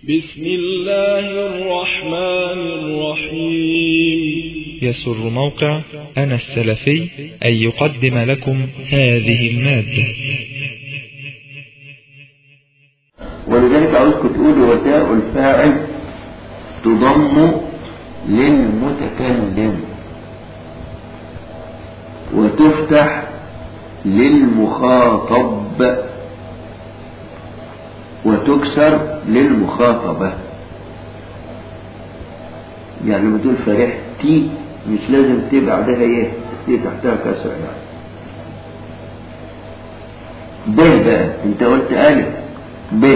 بسم الله الرحمن الرحيم يسر موقع أنا السلفي أن يقدم لكم هذه المادة ولذلك عاوزكم تقولوا وتاء الفاعل تضم للمتكلم وتفتح للمخاطب وتكسر للمخاطبة يعني لما تقول فرحتي مش لازم تي بعدها ايه تي تحتها كسر يعني ب بقى انت قلت ألف ب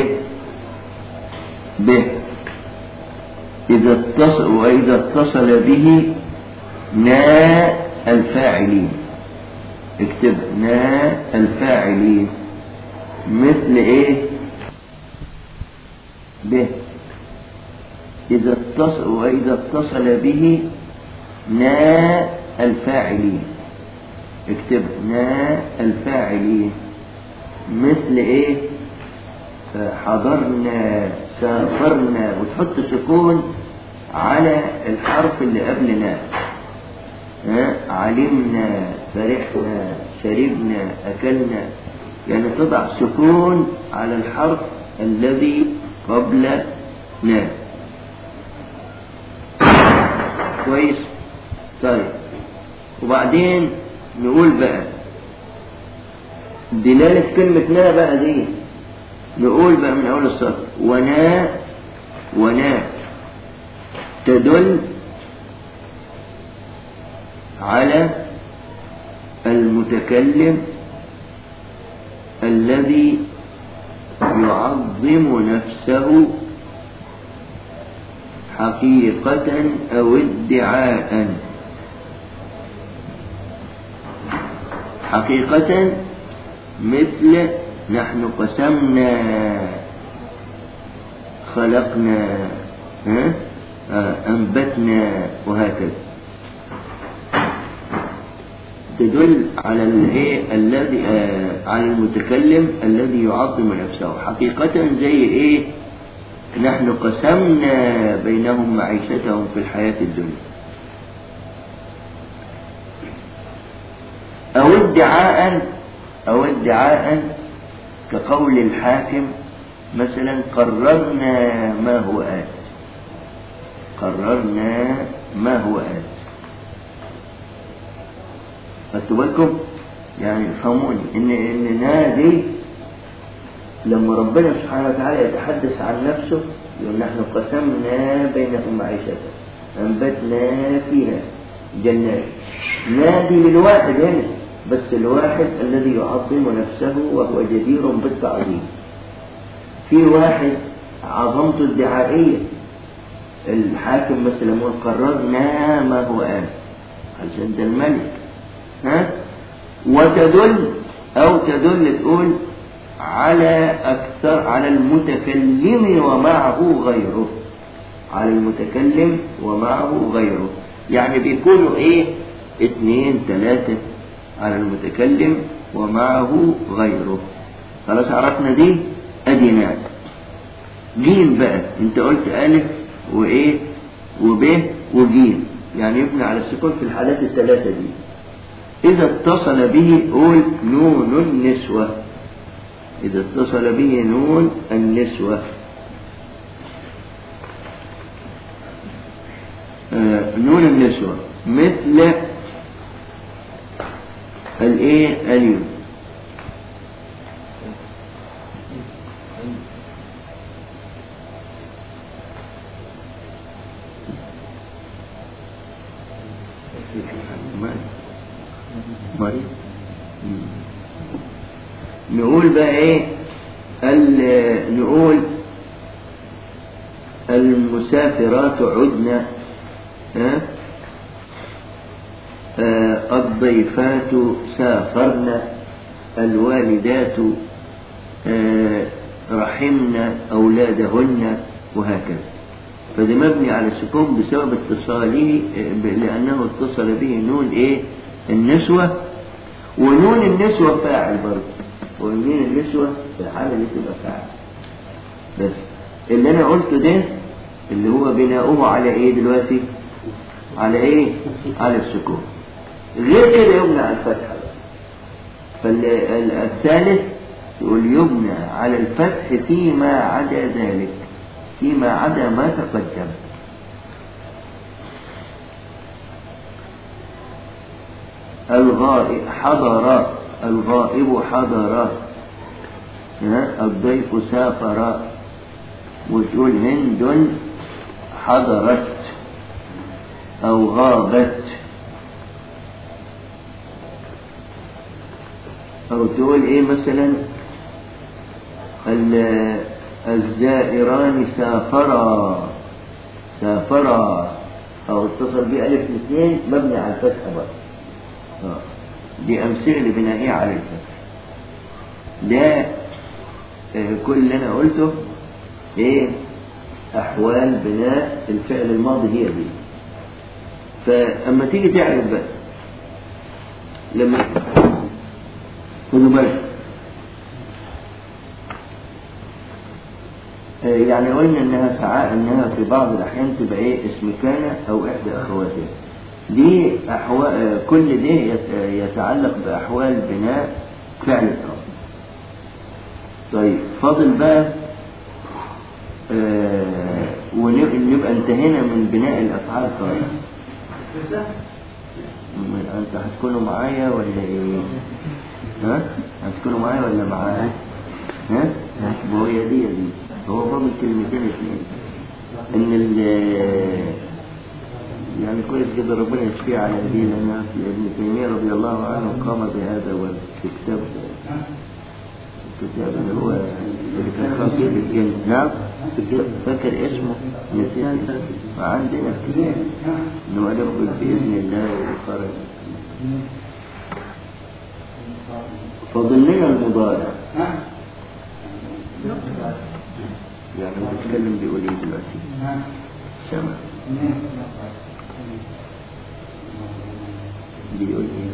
ب إذا اتصل وإذا اتصل به نا الفاعلين اكتب نا الفاعلين مثل ايه به إذا اتصل وإذا اتصل به نا الفاعلين اكتب نا الفاعلين مثل ايه حضرنا سافرنا وتحط سكون على الحرف اللي قبل نا علمنا فرحنا شربنا أكلنا يعني تضع سكون على الحرف الذي قبل نا كويس طيب وبعدين نقول بقى دلالة كلمة نا بقى دي نقول بقى من أول السطر ونا ونا تدل على المتكلم الذي يعظم نفسه حقيقة أو ادعاء حقيقة مثل نحن قسمنا خلقنا أنبتنا وهكذا تدل على الايه الذي آه على المتكلم الذي يعظم نفسه حقيقة زي ايه نحن قسمنا بينهم معيشتهم في الحياة الدنيا او ادعاء او ادعاء كقول الحاكم مثلا قررنا ما هو آت قررنا ما هو آت خدتوا بالكم يعني فهموني ان ان نادي لما ربنا سبحانه وتعالى يتحدث عن نفسه يقول نحن قسمنا بينهم معيشتهم انبتنا فيها جنات نادي للواحد هنا بس الواحد الذي يعظم نفسه وهو جدير بالتعظيم في واحد عظمته الدعائية الحاكم مثلا يقول قررنا ما هو آن عشان ده الملك ها وتدل أو تدل تقول على أكثر على المتكلم ومعه غيره على المتكلم ومعه غيره يعني بيكونوا ايه اثنين ثلاثة على المتكلم ومعه غيره خلاص عرفنا دي ادي ناس جيم بقى انت قلت الف وايه وب وجيم يعني يبنى على السكون في الحالات الثلاثة دي إذا اتصل به قول نون النسوة إذا اتصل به نون النسوة آه نون النسوة مثل الايه اليوم مريض نقول بقى ايه نقول المسافرات عدنا ها آه الضيفات سافرن الوالدات آه رحمن أولادهن وهكذا فده مبني على السكون بسبب اتصاله لأنه اتصل به نون إيه النسوة ونون النسوة فاعل برضه ونون النسوة في الحالة دي تبقى فاعل بس اللي انا قلته ده اللي هو بناؤه على ايه دلوقتي على ايه على السكون غير كده يبنى على الفتحة فالثالث يقول يبنى على الفتح فيما عدا ذلك فيما عدا ما تقدم الغائب حضر الغائب حضر الضيف سافر وتقول هند حضرت أو غابت أو تقول إيه مثلا الزائران سافرا سافرا أو اتصل بألف الاثنين مبني على الفتح بقى دي أمثلة لبنائية على الفتح ده كل اللي أنا قلته إيه أحوال بناء الفعل الماضي هي دي فأما تيجي تعرف بقى لما خدوا بالك يعني قلنا انها ساعات انها في بعض الاحيان تبقى ايه اسم كان او احدى اخواتها دي احوال كل ده يتعلق باحوال بناء فعل الامر طيب فاضل بقى آه ونبقى انتهينا من بناء الافعال خالص انت هتكونوا معايا ولا ايه ها هتكونوا معايا ولا معايا ها ما هي دي دي هو فاضل كلمتين اثنين ان ال يعني كويس كده ربنا يشفيه على ايدينا الناس ابن تيميه رضي الله عنه قام بهذا والكتاب الكتاب اللي هو اللي كان خطيب الجن نعم فاكر اسمه نسيت وعندنا كتاب انه ندخل باذن الله وخرج فاضل لنا المضارع يعني بتكلم بيقول ايه دلوقتي سمع بيقول ايه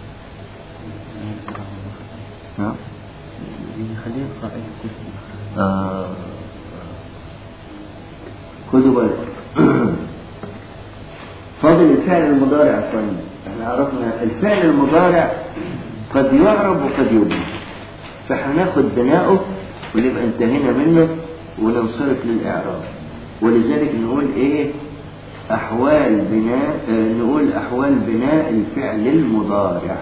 ها خليه يقرا آه. خدوا بالك فاضل الفعل المضارع الثاني احنا عرفنا الفعل المضارع قد يعرب وقد يبنى فهناخد بناؤه ونبقى انتهينا منه وننصرف للإعراب ولذلك نقول إيه أحوال بناء آه نقول أحوال بناء الفعل المضارع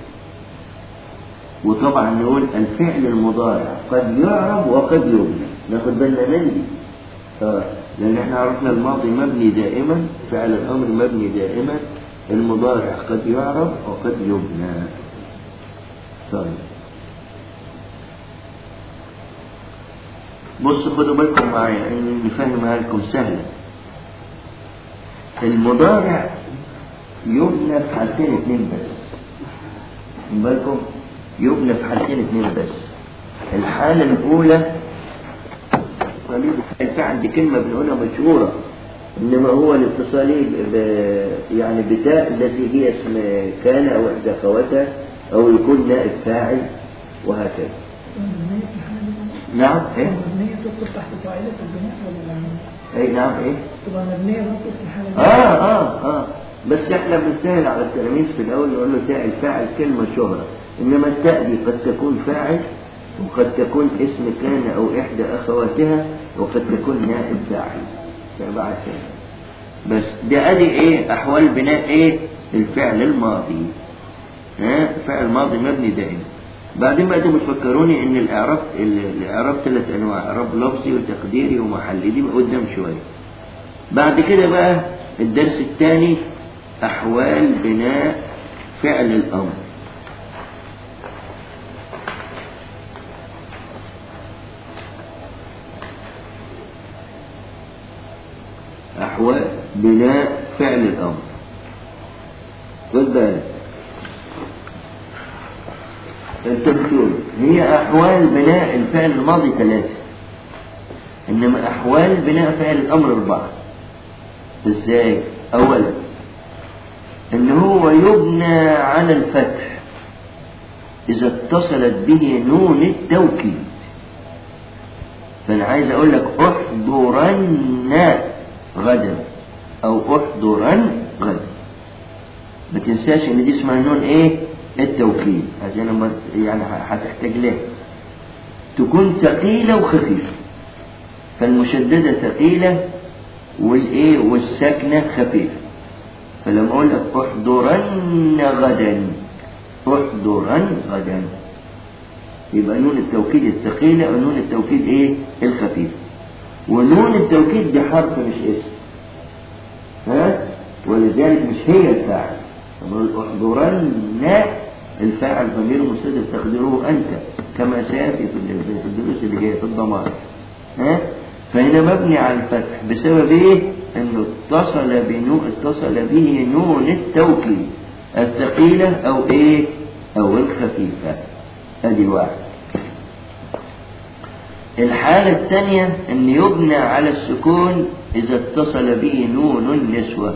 وطبعا نقول الفعل المضارع قد يعرب وقد يبنى ناخد بالنا من دي آه. لأن احنا عرفنا الماضي مبني دائما فعل الأمر مبني دائما المضارع قد يعرب وقد يبنى طيب بصوا خدوا بالكم معايا ان نفهمها لكم سهلة المضارع يبنى في حالتين اتنين بس خدوا بالكم يبنى في حالتين اتنين بس الحالة الأولى في عندي كلمة بنقولها مشهورة إنما هو الاتصالي ب... يعني بتاء التي هي اسم كان أو إحدى أخواتها أو يكون نائب فاعل وهكذا نعم ايه مبنية تدخل تحت فاعلة البناء ولا لا؟ اي نعم ايه تبقى مبنية برضه في الحالة اه اه اه بس احنا بنسهل على التلاميذ في الاول نقول له تاء الفاعل كلمة شهرة انما التاء دي قد تكون فاعل وقد تكون اسم كان او احدى اخواتها وقد تكون نائب فاعل سبعة كده بس ده ادي ايه احوال بناء ايه الفعل الماضي ها فعل ماضي مبني دائما بعدين بقى انتوا بتفكروني ان الاعراب الاعراب ثلاث انواع اعراب لفظي وتقديري ومحلي دي قدام شويه بعد كده بقى الدرس الثاني احوال بناء فعل الامر احوال بناء فعل الامر خد بالك انت بتقول هي احوال بناء الفعل الماضي ثلاثة انما احوال بناء فعل الامر اربعة ازاي اولا ان هو يبنى على الفتح اذا اتصلت به نون التوكيد فأنا عايز أقول لك احضرن غدا أو احضرن غدا ما تنساش إن دي اسمها نون إيه التوكيد عشان لما يعني هتحتاج لها تكون ثقيلة وخفيفة فالمشددة ثقيلة والإيه والساكنة خفيفة فلما أقول لك احضرن غدا احضرن غدا يبقى نون التوكيد الثقيلة ونون التوكيد ايه الخفيف ونون التوكيد دي حرف مش اسم ها ولذلك مش هي الفاعل نقول احضرن الفاعل ضمير مستتر تقدره انت كما سياتي في الدروس اللي جايه في الضمائر ها فهنا مبني على الفتح بسبب ايه انه اتصل بنو اتصل به نون التوكيد الثقيلة او ايه او الخفيفة ادي واحد الحالة الثانية ان يبنى على السكون اذا اتصل به نون النسوة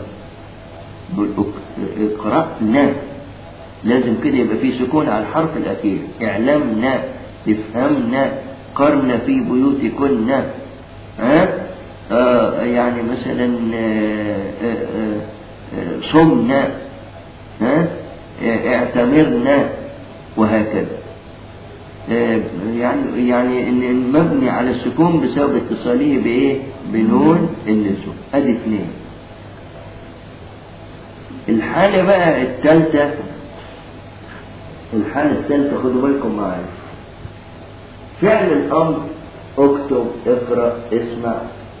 اقرأنا لازم كده يبقى في سكون على الحرف الاخير اعلمنا افهمنا قرن في بيوتكن ها آه يعني مثلا آه آه آه صمنا ها اعتمرنا وهكذا يعني يعني ان مبني على السكون بسبب اتصاله بايه بنون النسوة ادي اثنين الحالة بقى الثالثة الحالة الثالثة خدوا بالكم معايا فعل الامر اكتب اقرأ اسمع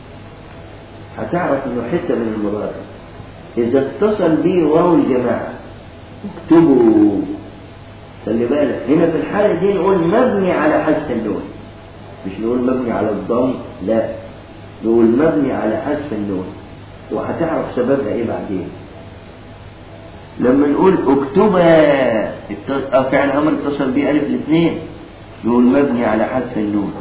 هتعرف انه حتة من المضارع اذا اتصل به واو الجماعة اكتبوا خلي بالك هنا في الحالة دي نقول مبني على حذف النون مش نقول مبني على الضم لا نقول مبني على حذف النون وهتعرف سببها ايه بعدين لما نقول اكتبا فعل امر اتصل به الف الاثنين نقول مبني على حذف النون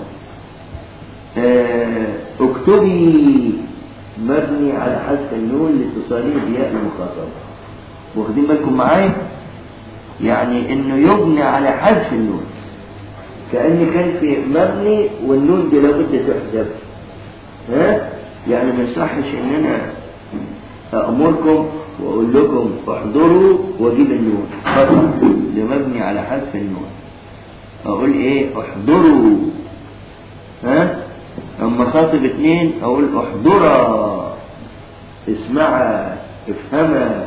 اه اكتبي مبني على حذف النون لاتصاله بياء المخاطبة واخدين بالكم معايا يعني انه يبنى على حذف النون كأن كان في مبني والنون دي لابد تحذف ها يعني ما يصحش ان انا امركم واقول لكم احضروا واجيب النون خطأ ده مبني على حذف النون اقول ايه احضروا ها اما خاطب اتنين اقول احضرا اسمعا افهما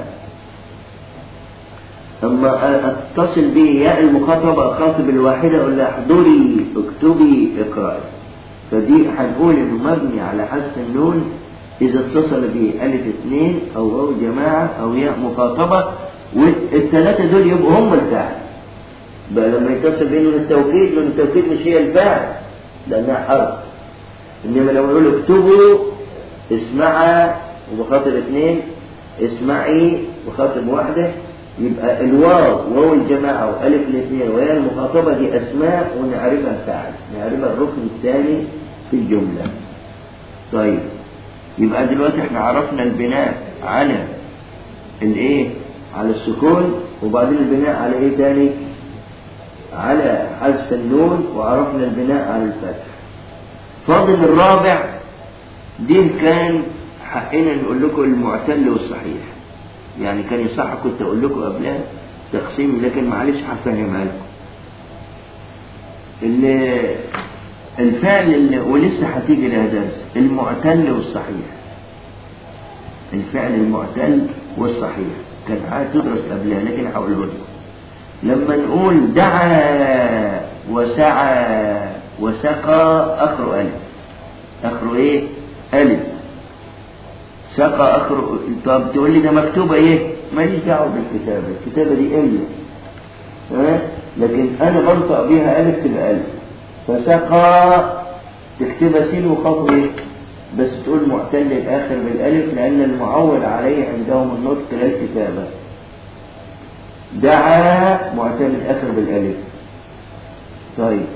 اما اتصل به ياء المخاطبة اخاطب الواحدة اقول لها احضري اكتبي اقرأي فدي هنقول انه مبني على حذف النون اذا اتصل به الف اثنين او واو جماعة او ياء مخاطبة والثلاثة دول يبقوا هم الفاعل بقى لما يتصل بينهم التوكيد لان التوكيد مش هي الفاعل لانها حرف انما لو نقول اكتبوا اسمعا وبخاطب اثنين اسمعي وخاطب واحدة يبقى الواو واو الجماعة والف الاثنين وهي المخاطبة دي اسماء ونعرفها فاعل نعرفها الركن الثاني في الجملة طيب يبقى دلوقتي احنا عرفنا البناء على الايه على السكون وبعدين البناء على ايه تاني على حذف النون وعرفنا البناء على الفتح فاضل الرابع دي كان حقنا نقول لكم المعتل والصحيح يعني كان يصح كنت اقول لكم قبلها تقسيم لكن معلش هفهمها لكم الفعل اللي ولسه هتيجي لها درس المعتل والصحيح الفعل المعتل والصحيح كان هتدرس قبلها لكن هقوله لكم لما نقول دعا وسعى وسقى اخر الف اخره ايه الف سقى اخر طب تقول لي ده مكتوبه ايه ماليش دعوه بالكتابه الكتابه دي املا ها لكن انا بنطق بيها الف تبقى الف فسقى تكتبها سين وخط ايه بس تقول معتل الاخر بالالف لان المعول عليه عندهم النطق لا الكتابه دعا معتل الاخر بالالف طيب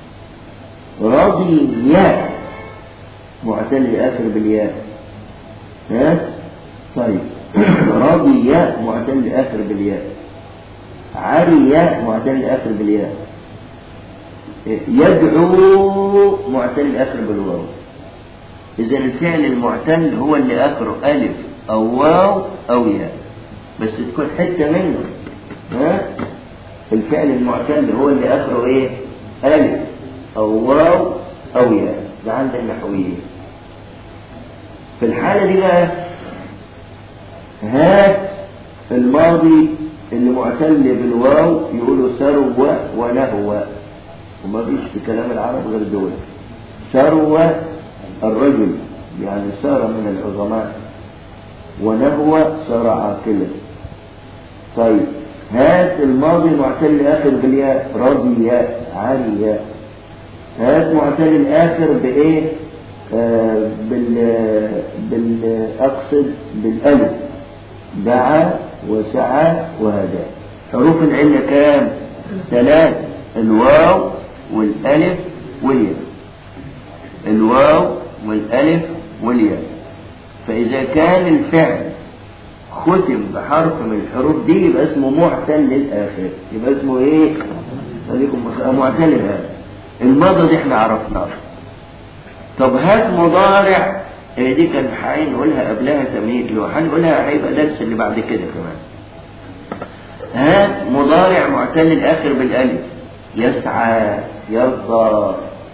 رضي ياء معتل الاخر بالياء ها طيب رضي ياء معتل الاخر بالياء عري ياء معتل الاخر بالياء يدعو معتل الآخر بالواو إذا الفعل المعتل هو اللي آخره ألف أو واو أو ياء بس تكون حتة منه ها الفعل المعتل هو اللي آخره إيه ألف أو واو أو ياء ده عند النحويين في الحالة دي بقى هات الماضي اللي معتل بالواو يقولوا سروى ونهوى وما فيش في كلام العرب غير دول سروى الرجل يعني سار من العظماء ونهوى صار عاقلا طيب هات الماضي المعتل الآخر بالياء رضي علي هات معتل الآخر بإيه آه بال بال أقصد بالألف دعا وسعى وهدى حروف العلة كام ثلاث الواو والألف والياء الواو والألف والياء فإذا كان الفعل ختم بحرف من الحروف دي يبقى اسمه معتل للآخر يبقى اسمه ايه خليكم معتل الآخر الماضي دي احنا عرفناه طب هات مضارع هي دي كان هنقولها قبلها تمهيد لو هنقولها هيبقى درس اللي بعد كده كمان هات مضارع معتل الآخر بالألف يسعى يرضى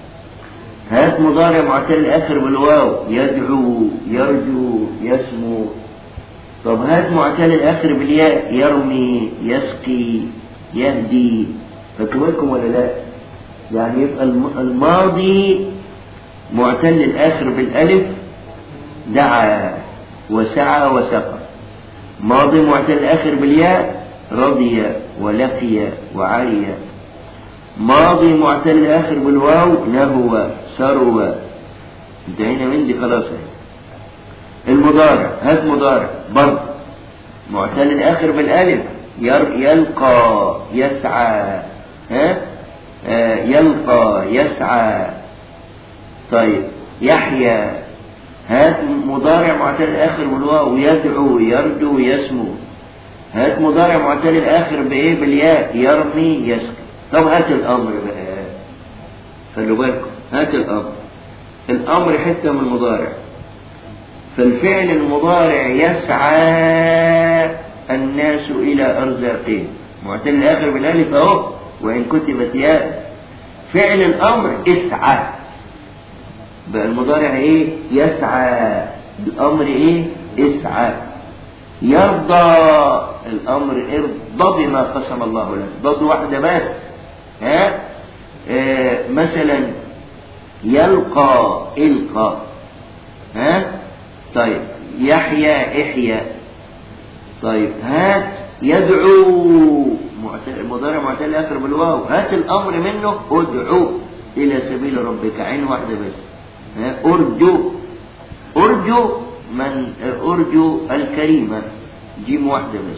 هات مضارع معتل الآخر بالواو يدعو يرجو يسمو طب هات معتل الآخر بالياء يرمي يسقي يهدي فاكروا ولا لا يعني يبقى الماضي معتل الآخر بالألف دعا وسعى وسقى ماضي معتل الآخر بالياء رضي ولقي وعري ماضي معتل الآخر بالواو نهوى سروى انتهينا من دي خلاص المضارع هات مضارع برضه معتل الآخر بالألف يلقى يسعى ها آه يلقى يسعى طيب يحيى هات مضارع معتل الآخر بالواو يدعو يرجو يسمو هات مضارع معتل الآخر بإيه بالياء يرمي يسقي طب هات الأمر بقى خلوا بالكم هات الأمر الأمر حتة من المضارع فالفعل المضارع يسعى الناس إلى أرزاقهم معتل الآخر بالألف أهو وإن كتبت ياء فعل الأمر اسعى بقى المضارع إيه يسعى الأمر إيه اسعى يرضى الأمر ارضى بما قسم الله لك ضد واحدة بس ها آه مثلا يلقى القى ها طيب يحيى احيا طيب هات يدعو مضارع معتل اخر بالواو هات الامر منه ادعو الى سبيل ربك عين واحده بس ها ارجو ارجو من ارجو الكريمه جيم واحده بس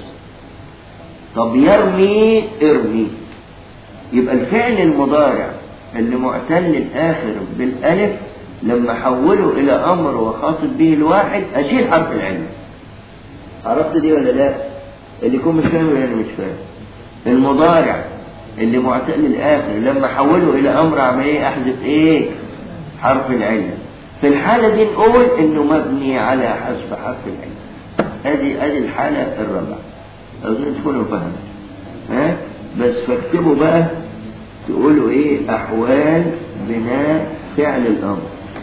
طب يرمي ارمي يبقى الفعل المضارع اللي معتل الاخر بالالف لما حوله الى امر وخاطب به الواحد اشيل حرف العلم عرفت دي ولا لا اللي يكون مش فاهم ولا مش فاهم المضارع اللي معتل الاخر لما حوله الى امر عمليه احذف ايه حرف العلم في الحالة دي نقول انه مبني على حذف حرف العلم ادي ادي الحالة الرابعة اظن تكونوا فهمت ها بس فاكتبوا بقى تقولوا ايه احوال بناء فعل الامر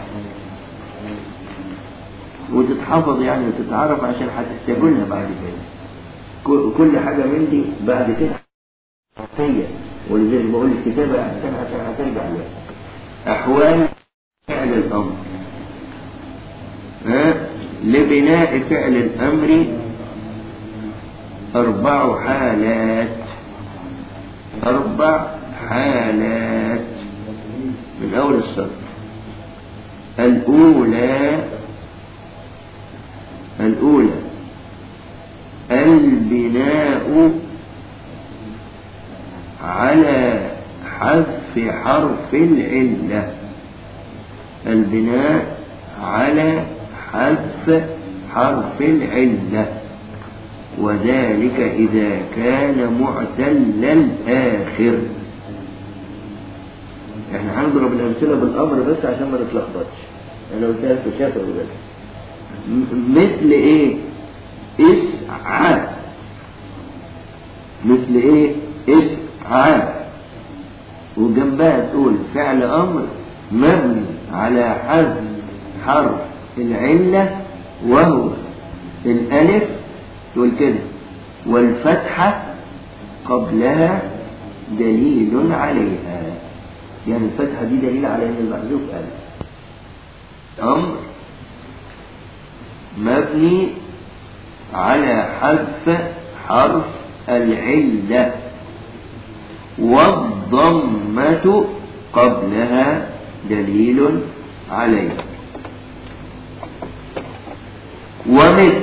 وتتحفظ يعني وتتعرف عشان هتحتاجوا لنا بعد كده كل حاجة من دي بعد كده هي ولذلك بقول الكتابة أحسن عشان هترجع لها أحوال فعل الأمر ها لبناء فعل الأمر أربع حالات أربع حالات من أول السطر الأولى الأولى البناء على حذف حرف العلة البناء على حذف حرف العلة وذلك إذا كان معتل الآخر احنا هنضرب الامثله بالامر بس عشان ما نتلخبطش انا قلت لك شافر بس م- مثل ايه اسعى مثل ايه اسعى وجنبها تقول فعل امر مبني على حذف حرف العله وهو الالف تقول كده والفتحه قبلها دليل عليها يعني الفتحه دي دليل على ان المحذوف الف امر مبني على حذف حرف العلة والضمة قبلها دليل عليه ومثل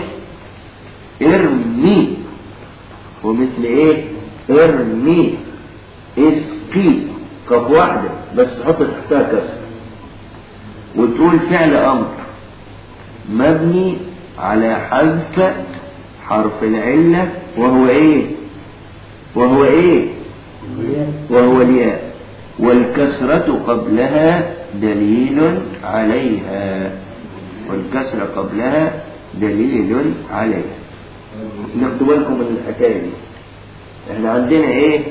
ارمي ومثل ايه ارمي اسقي كف واحدة بس تحط تحتها كسر وتقول فعل امر مبني على حذف حرف العلة وهو ايه وهو ايه وهو الياء والكسرة قبلها دليل عليها والكسرة قبلها دليل عليها ناخدوا بالكم من الحكاية دي احنا عندنا ايه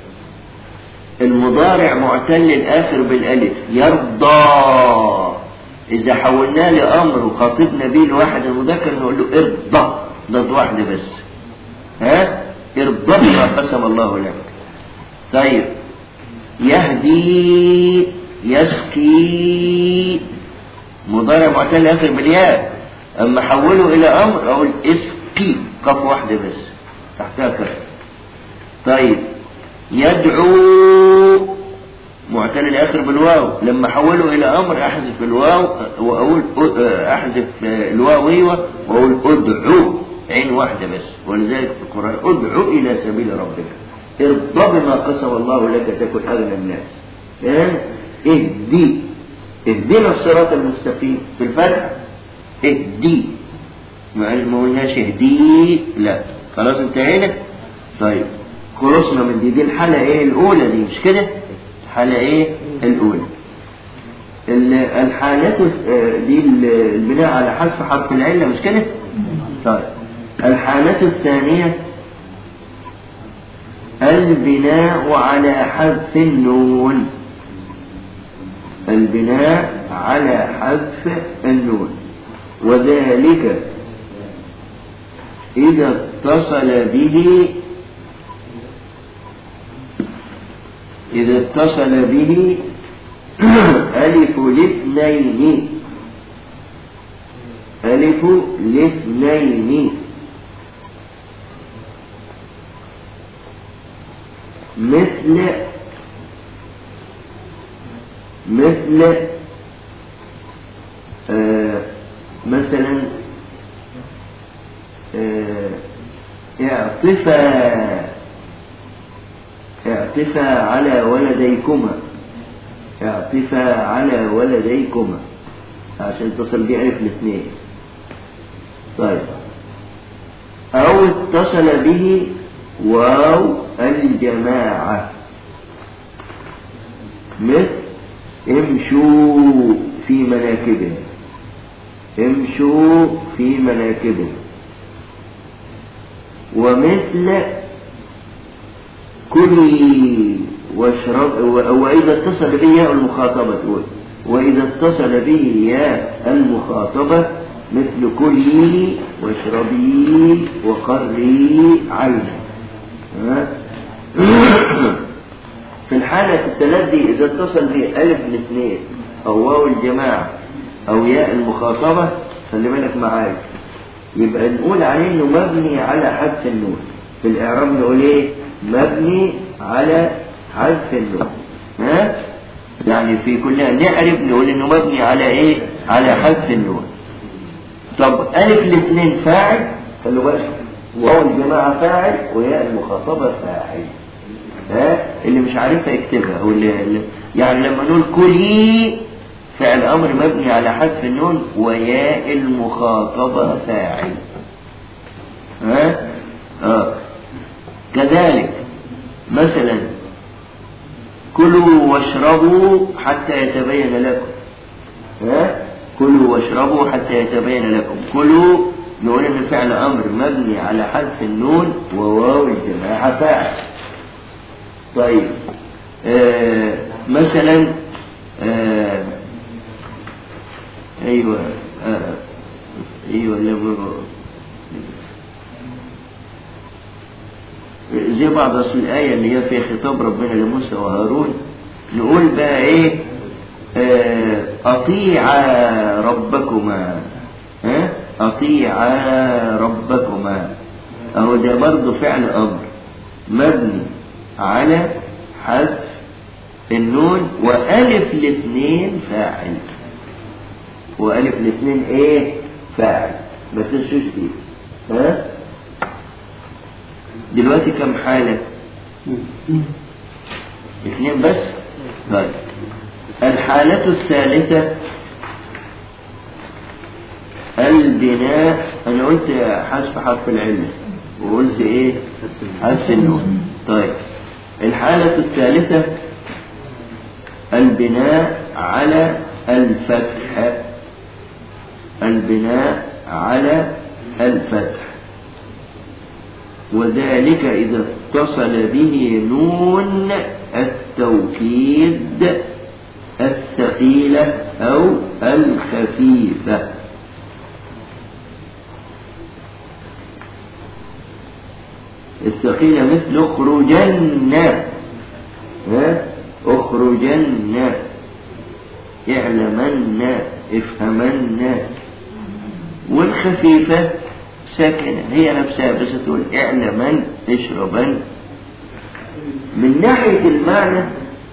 المضارع معتل الاخر بالالف يرضى اذا حولناه لامر وخاطبنا به لواحد المذكر نقول له ارضى ضد واحده بس ها ارضى بما قسم الله لك طيب يهدي يسقي مضارع معتل الاخر بالياء اما حوله الى امر اقول اسقي قف واحده بس تحتها كسر طيب يدعو معتل الاخر بالواو لما احوله الى امر احذف الواو واقول احذف الواو ايوه واقول ادعو عين واحده بس ولذلك في القران ادعو الى سبيل ربك ارضى بما قسم الله لك تكن اغنى الناس يعني اهدي اهدنا الصراط المستقيم في الفتح اهدي ما قلناش اهدي لا خلاص انتهينا طيب خلصنا من دي دي الحالة ايه الاولى دي مش كده الحالة ايه الاولى الحالات دي البناء على حذف حرف العلة مش كده طيب الحالة الثانية البناء على حذف النون البناء على حذف النون وذلك إذا اتصل به إذا اتصل به ألف الاثنين ألف الاثنين مثل مثل آه مثلا آه اعطفا اعطفا على ولديكما اعطفا على ولديكما عشان تصل بيه ألف الاثنين طيب أو اتصل به واو الجماعة مثل امشوا في مناكبهم امشوا في مناكبهم ومثل كلي واشرب وإذا اتصل به ياء المخاطبة تقول وإذا اتصل به ياء المخاطبة مثل كلي واشربي وقري عينا في الحالة الثلاث دي إذا اتصل به ألف الاثنين أو واو الجماعة أو ياء المخاطبة خلي بالك معايا يبقى نقول عليه إنه مبني على حذف النون في الإعراب نقول إيه؟ مبني على حذف النون ها؟ يعني في كلها نعرف نقول إنه مبني على إيه؟ على حذف النون طب ألف الاثنين فاعل خلوا بالك واو الجماعة فاعل وياء المخاطبة فاعل ها اللي مش عارفها يكتبها هو اللي, اللي يعني لما نقول كلي فعل امر مبني على حذف النون وياء المخاطبة فاعل ها اه كذلك مثلا كل كلوا واشربوا حتى يتبين لكم ها كلوا واشربوا حتى يتبين لكم كلوا نقول ان فعل امر مبني على حذف النون وواو الجماعه فاعل طيب آه مثلا آه ايوه آه ايوه اللي زي بعض اصل الايه اللي هي فيها خطاب ربنا لموسى وهارون نقول بقى ايه آه اطيعا ربكما ها اطيعا ربكما اهو ده برضه فعل امر مبني على حذف النون والف الاثنين فاعل والف الاثنين ايه فاعل ما تنسوش دي ها دلوقتي كم حالة اثنين بس طيب الحالة الثالثة البناء انا قلت حذف حرف العلة وقلت ايه حذف النون طيب الحالة الثالثة البناء على الفتح البناء على الفتح وذلك إذا اتصل به نون التوكيد الثقيلة أو الخفيفة الثقيلة مثل اخرجن ها اخرجن اعلمن افهمن والخفيفة ساكنة هي نفسها بس تقول اعلمن اشربن من ناحية المعنى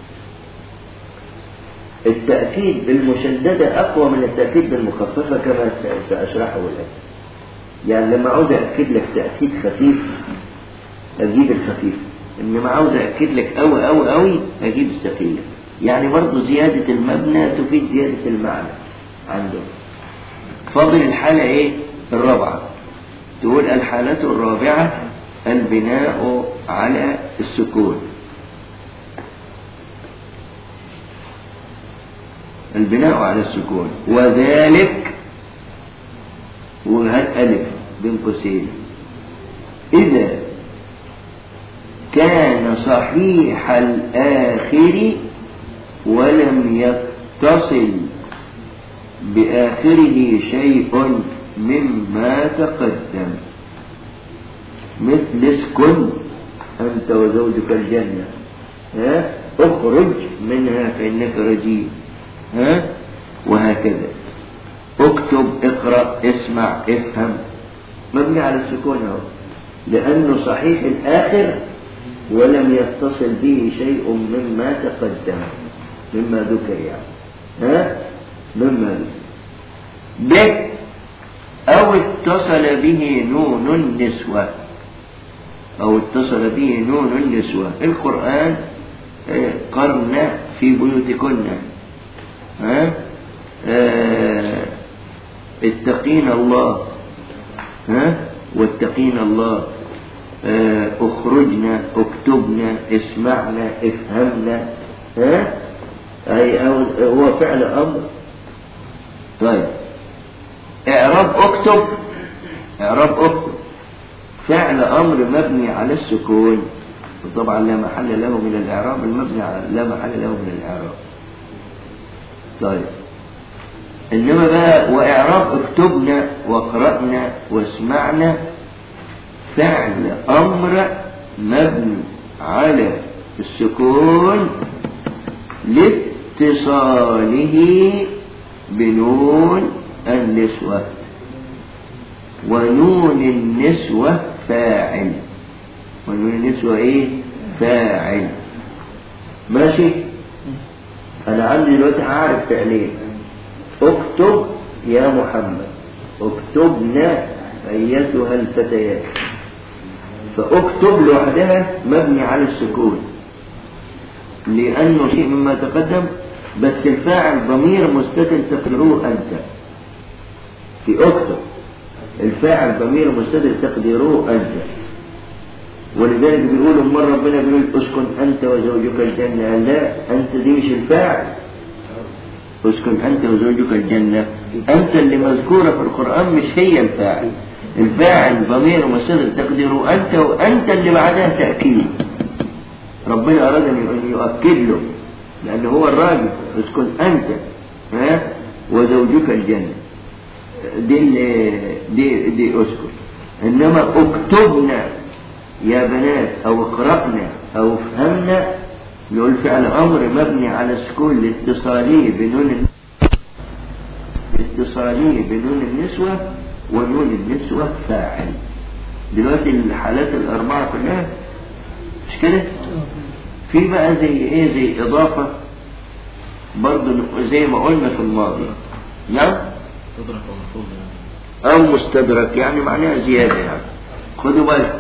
التأكيد بالمشددة أقوى من التأكيد بالمخففة كما سأشرحه الآن يعني لما عاوز أأكد لك تأكيد خفيف أجيب الخفيف إنما عاوز أأكد لك أوي أوي أوي أجيب الثقيلة يعني برضه زيادة المبنى تفيد زيادة المعنى عندهم فاضل الحالة إيه؟ الرابعة تقول الحالة الرابعة البناء على السكون البناء على السكون وذلك وهات ألف بين قوسين إذا كان صحيح الآخر ولم يتصل بآخره شيء مما تقدم مثل اسكن أنت وزوجك الجنة ها اخرج منها فإنك رجيم ها وهكذا اكتب اقرأ اسمع افهم مبني على السكون اهو لأنه صحيح الآخر ولم يتصل به شيء مما تقدم مما ذكر يعني ها مما ذكر ب أو اتصل به نون النسوة أو اتصل به نون النسوة القرآن قرن في بيوتكن ها اه اتقين الله ها واتقين الله اه اخرجنا اكتبنا اسمعنا افهمنا ها اي هو فعل امر طيب اعراب اكتب اعراب اكتب فعل امر مبني على السكون وطبعا لا محل له من الاعراب المبني على لا محل له من الاعراب طيب انما بقى واعراب اكتبنا واقرانا واسمعنا فعل امر مبني على السكون لاتصاله بنون النسوة ونون النسوة فاعل ونون النسوة ايه فاعل ماشي انا عندي دلوقتي هعرف فعلين اكتب يا محمد اكتبنا ايتها الفتيات فاكتب لوحدها مبني على السكون لانه شيء مما تقدم بس الفاعل ضمير مستتر تقدروه انت في اكتب الفاعل ضمير مستتر تقديره انت ولذلك بيقولوا مرة ربنا بيقول اسكن أنت وزوجك الجنة قال لا أنت دي مش الفاعل اسكن أنت وزوجك الجنة أنت اللي مذكورة في القرآن مش هي الفاعل الفاعل ضمير مستتر تقديره أنت وأنت اللي بعدها تأكيد ربنا أراد أن يؤكد له لأنه هو الراجل اسكن أنت ها وزوجك الجنة دي دي دي اسكن إنما اكتبنا يا بنات أو اقرأنا أو افهمنا نقول فعل أمر مبني على السكون لاتصاله بنون اتصاله بنون النسوة ونون النسوة فاعل دلوقتي الحالات الأربعة كلها مش كده؟ في بقى زي ايه زي إضافة برضه زي ما قلنا في الماضي نعم أو مستدرك يعني معناها زيادة يعني خدوا بالكم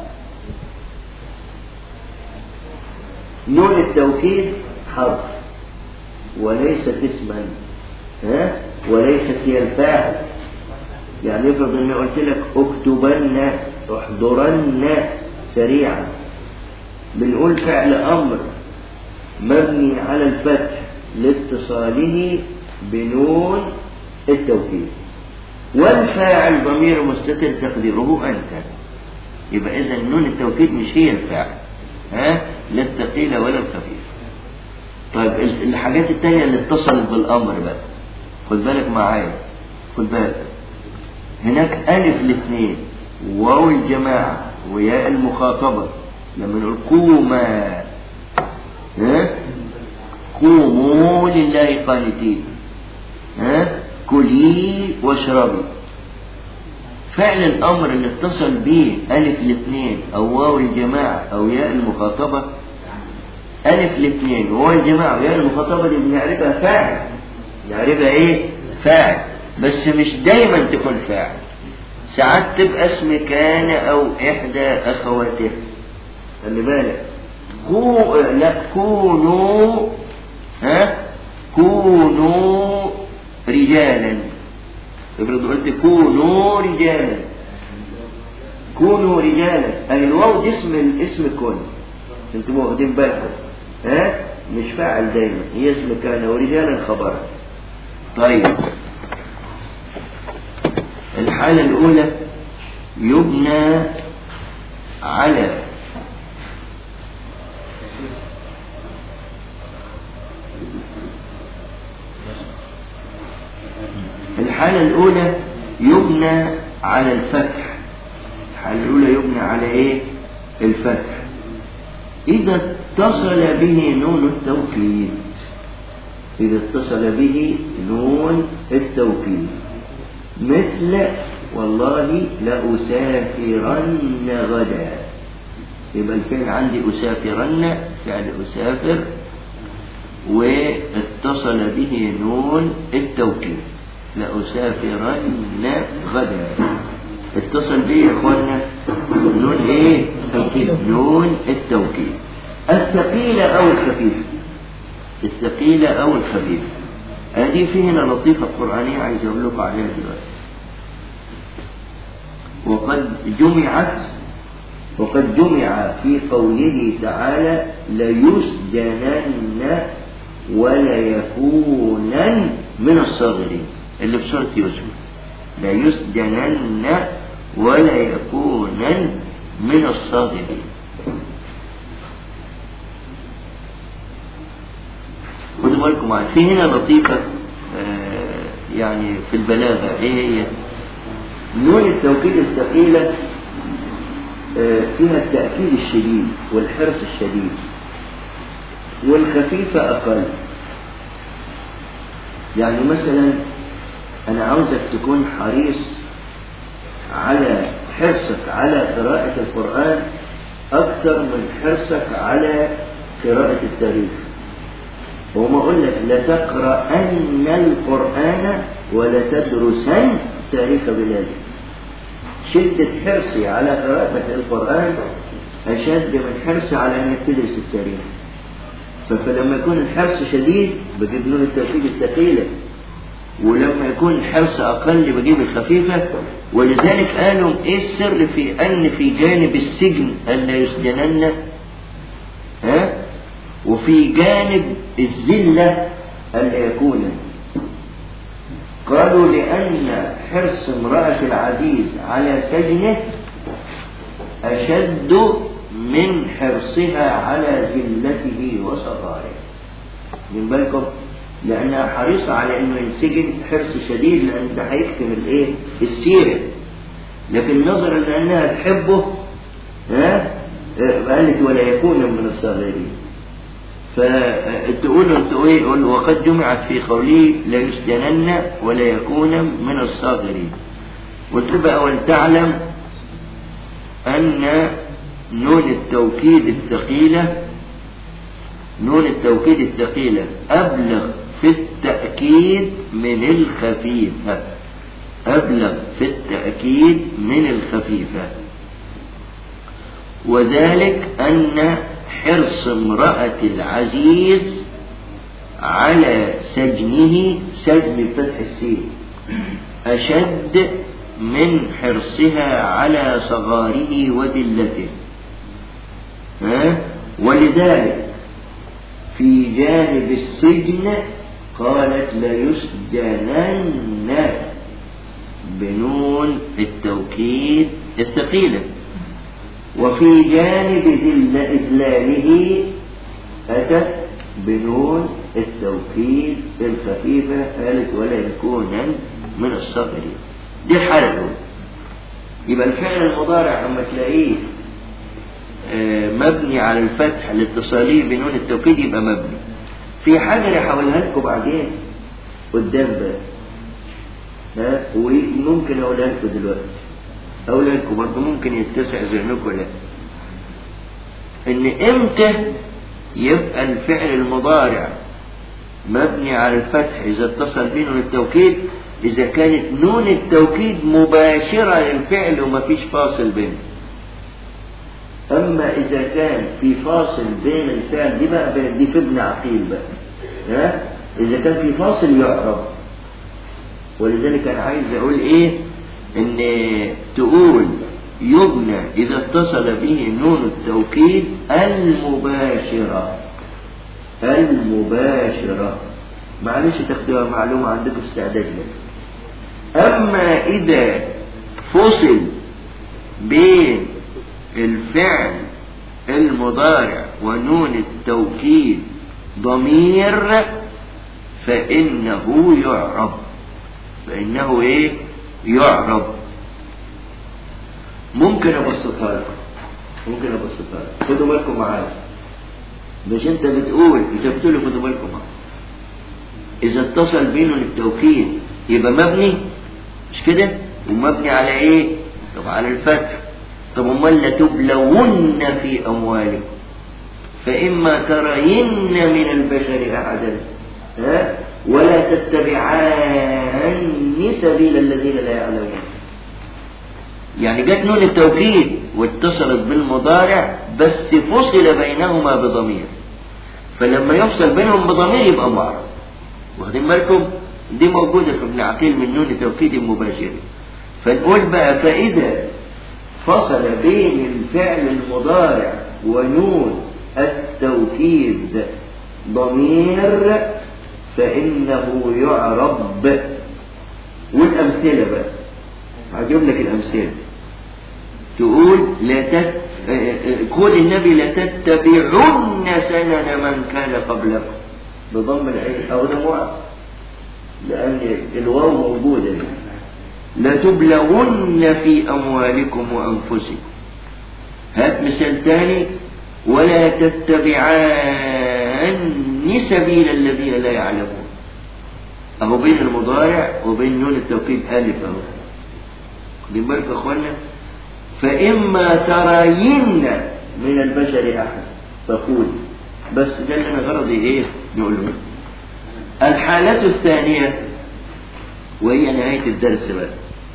نون التوكيد حرف وليست اسما ها وليست هي الفاعل يعني افرض اني قلت لك اكتبن احضرن سريعا بنقول فعل امر مبني على الفتح لاتصاله بنون التوكيد والفاعل ضمير مستتر تقديره انت يبقى اذا نون التوكيد مش هي الفاعل ها لا الثقيله ولا الخفيفه طيب الحاجات التانية اللي اتصلت بالامر بقى خد بالك معايا خد بالك هناك ألف الاثنين واو الجماعة وياء المخاطبة لما نقول قوما ها قوموا لله قانتين ها كلي واشربي فعل الأمر اللي اتصل به ألف الاثنين أو واو الجماعة أو ياء المخاطبة ألف الاثنين وواو الجماعة وياء المخاطبة دي بنعرفها فاعل نعرفها إيه؟ فاعل بس مش دايما تكون فاعل ساعات تبقى اسم كان او احدى اخواته خلي بالك كو لا كونوا ها كونوا رجالا افرض قلت كونوا رجالا كونوا رجالا اي الواو دي اسم الاسم كن انتم واخدين بالكم ها مش فاعل دايما هي اسم كان ورجالا خبرا طيب الحالة الأولى يبنى على الحالة الأولى يبنى على الفتح الحالة الأولى يبنى على إيه؟ الفتح إذا اتصل به نون التوكيد إذا اتصل به نون التوكيد مثل والله لأسافرن غدا يبقى الفعل عندي أسافرن فعل أسافر واتصل به نون التوكيد لأسافرن غدا اتصل به يا اخوانا نون ايه توكيد نون التوكيد الثقيلة او الخفيفة الثقيلة او الخفيفة هذه في هنا لطيفة قرآنية عايز أقول لكم عليها دلوقتي وقد جمعت وقد جمع في قوله تعالى ليسجنن وليكونن من الصاغرين اللي في سورة يوسف ليسجنن وليكونن من الصاغرين خدوا بالكم معايا في هنا لطيفة آه يعني في البلاغة ايه هي نون التوكيد الثقيلة آه فيها التأكيد الشديد والحرص الشديد والخفيفة أقل يعني مثلا أنا عاوزك تكون حريص على حرصك على قراءة القرآن أكثر من حرصك على قراءة التاريخ وما أقول لك لتقرأن القرآن ولتدرسن تاريخ بلادك شدة حرصي على قراءة القرآن أشد من حرصي على أن تدرس التاريخ فلما يكون الحرص شديد بجيب نون التوكيد الثقيلة ولما يكون الحرص أقل بجيب الخفيفة ولذلك قالوا ايه السر في ان في جانب السجن الا يسجنن ها وفي جانب الذلة الا يكون قالوا لأن حرص امرأة العزيز على سجنه أشد من حرصها على ذلته وصغاره من بالكم لأنها حريصة على أنه ينسجن حرص شديد لأن ده هيكتم الإيه؟ السيرة لكن نظرا لأنها تحبه ها قالت ولا يكون من الصاغرين فتقول انتوا ايه يقول وقد جمعت في قوله لا يسجنن ولا يكون من الصاغرين وتبقى ولتعلم أن نون التوكيد الثقيلة نون التوكيد الثقيلة أبلغ في التأكيد من الخفيفة أبلغ في التأكيد من الخفيفة وذلك أن حرص امرأة العزيز على سجنه سجن فتح السين أشد من حرصها على صغاره وذلته ها؟ ولذلك في جانب السجن قالت ليسجنن بنون التوكيد الثقيلة وفي جانب ذل إذلاله أتت بنون التوكيد الخفيفة قالت ولا يكونا من الصغر دي حالته يبقى الفعل المضارع اما تلاقيه مبني على الفتح الاتصالي بنون التوكيد يبقى مبني في حاجة هحولها لكم بعدين قدام بقى ها وممكن اقولها لكم دلوقتي اقولها لكم برضه ممكن يتسع ذهنكم لا ان امتى يبقى الفعل المضارع مبني على الفتح اذا اتصل بينه التوكيد اذا كانت نون التوكيد مباشرة للفعل ومفيش فاصل بينه أما إذا كان في فاصل بين الفعل دي بقى دي في ابن عقيل بقى ها إذا كان في فاصل يعرب ولذلك أنا عايز أقول إيه إن تقول يبنى إذا اتصل به نون التوكيد المباشرة المباشرة معلش تاخدوها معلومة عندكم استعداد لها أما إذا فصل بين الفعل المضارع ونون التوكيد ضمير فإنه يعرب فإنه إيه يعرب ممكن أبسطها لكم ممكن أبسطها لكم خدوا بالكم معايا مش أنت بتقول كتبت له خدوا بالكم معايا إذا اتصل بينه التوكيد يبقى مبني مش كده ومبني على إيه طب على الفتح طب امال لتبلون في اموالكم فاما ترين من البشر احدا ها ولا تتبعان سبيل الذين لا يعلمون يعني جت نون التوكيد واتصلت بالمضارع بس فصل بينهما بضمير فلما يفصل بينهم بضمير يبقى معرض واخدين بالكم دي موجودة في ابن عقيل من نون توكيد مباشر فنقول بقى فإذا فصل بين الفعل المضارع ونون التوكيد ضمير فإنه يعرب والأمثلة بقى هجيب لك الأمثلة تقول لا تت... قول النبي لتتبعن سنن من كان قبلكم بضم العين أو ده معرب لأن الواو موجودة لتبلغن في أموالكم وأنفسكم هات مثال تاني ولا تتبعان سبيل الذين لا يعلمون أهو بين المضارع وبين نون التوكيد ألف أهو خدين بالك يا أخوانا فإما ترين من البشر أحد فقول بس ده اللي أنا غرضي إيه نقوله الحالة الثانية وهي نهاية الدرس بقى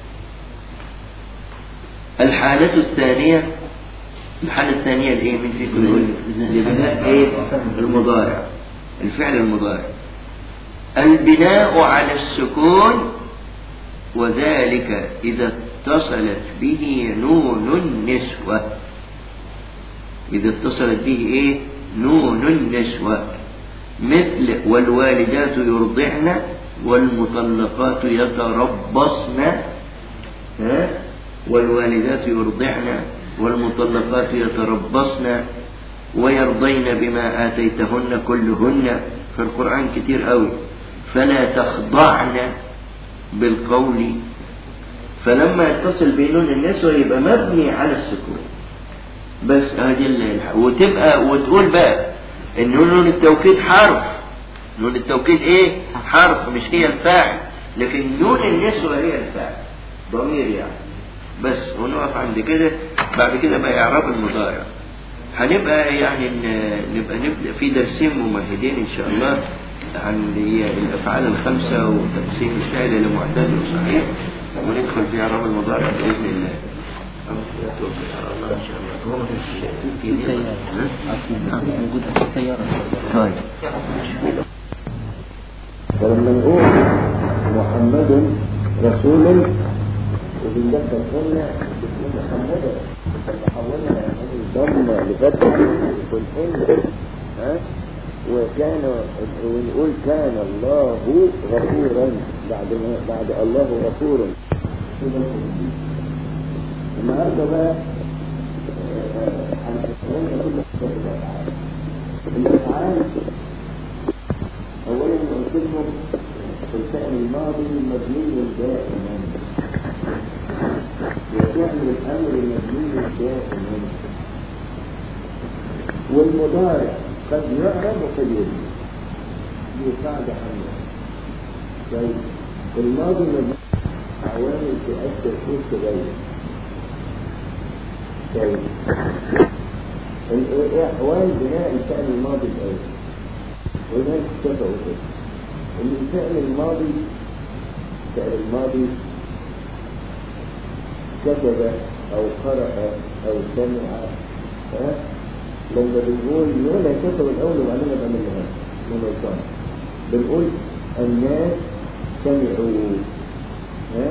الحالة الثانية الحالة الثانية الايه من فيكم يقول البناء ايه المضارع الفعل المضارع البناء على السكون وذلك إذا اتصلت به نون النسوة إذا اتصلت به إيه نون النسوة مثل والوالدات يرضعن والمطلقات يتربصن ها؟ والوالدات يرضعن والمطلقات يتربصن ويرضين بما آتيتهن كلهن في القرآن كتير قوي فلا تخضعن بالقول فلما يتصل بنون النسوة يبقى مبني على السكون بس هذه اللي وتبقى وتقول بقى ان نون التوكيد حرف نون التوكيد ايه حرف مش هي الفاعل لكن نون النسوة هي الفاعل ضمير يعني بس ونقف عند كده بعد كده بقى اعراب المضارع هنبقى يعني نبقى نبدا في درسين ممهدين ان شاء الله عن الافعال الخمسه وتقسيم الفعل الى معتاد وصحيح وندخل في اعراب المضارع باذن الله طيب فلما نقول محمد رسول وبندخل قلنا محمدا حولنا الضم لفتح والحين ها وكان ونقول كان الله غفورا بعد ما بعد الله غفور النهارده بقى هنتكلم كل الافعال اولا قلت لكم في الفعل الماضي مبني دائما وفعل الامر مبني دائما والمضارع قد يعرب وقد يبني دي قاعده حمله طيب الماضي مبني عوامل تؤثر فيه تغير طيب احوال بناء الفعل الماضي الاول وهناك اتفقوا كده ان الفعل الماضي الفعل الماضي كتب او قرأ او سمع ها لما بنقول هنا كتب الاول وبعدين بعمل لها من الصنع بنقول الناس سمعوا ها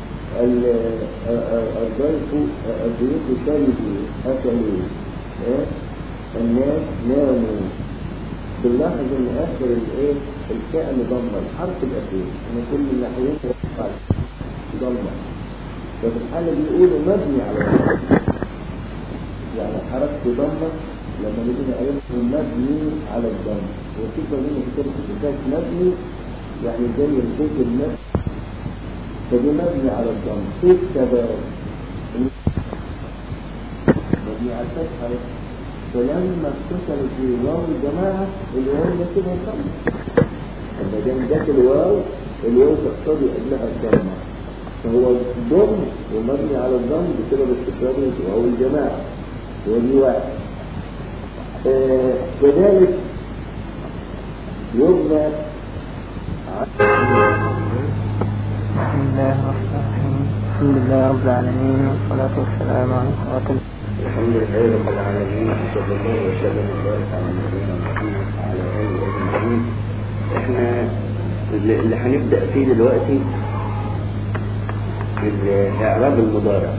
الضيف الضيوف شربوا اكلوا ها الناس ناموا بنلاحظ ان اخر الايه الفعل ضم الحرف الاخير ان كل الناحيين يقع ضم ففي الحاله دي يقولوا مبني على الضم يعني حركت ضمه لما نيجي نقول مبني على الضم وفي كمان في كتاب مبني يعني زي البيت النفس فدي مبني على الضم في الشباب مبني على الفتحة فلما اتصلت بواو الجماعة الواو يكتب الضم لما دام جت الواو الواو تقتضي قبلها الضمة فهو ضم ومبني على الضم بسبب استقرار واو الجماعة ودي واحد آه كذلك يبنى بسم الله الرحمن الرحيم الحمد لله رب العالمين والصلاة والسلام على خاتم الحمد لله رب العالمين صلى الله وسلم وبارك على نبينا محمد وعلى اله اجمعين احنا اللي اللي هنبدا فيه دلوقتي الاعراب المضارع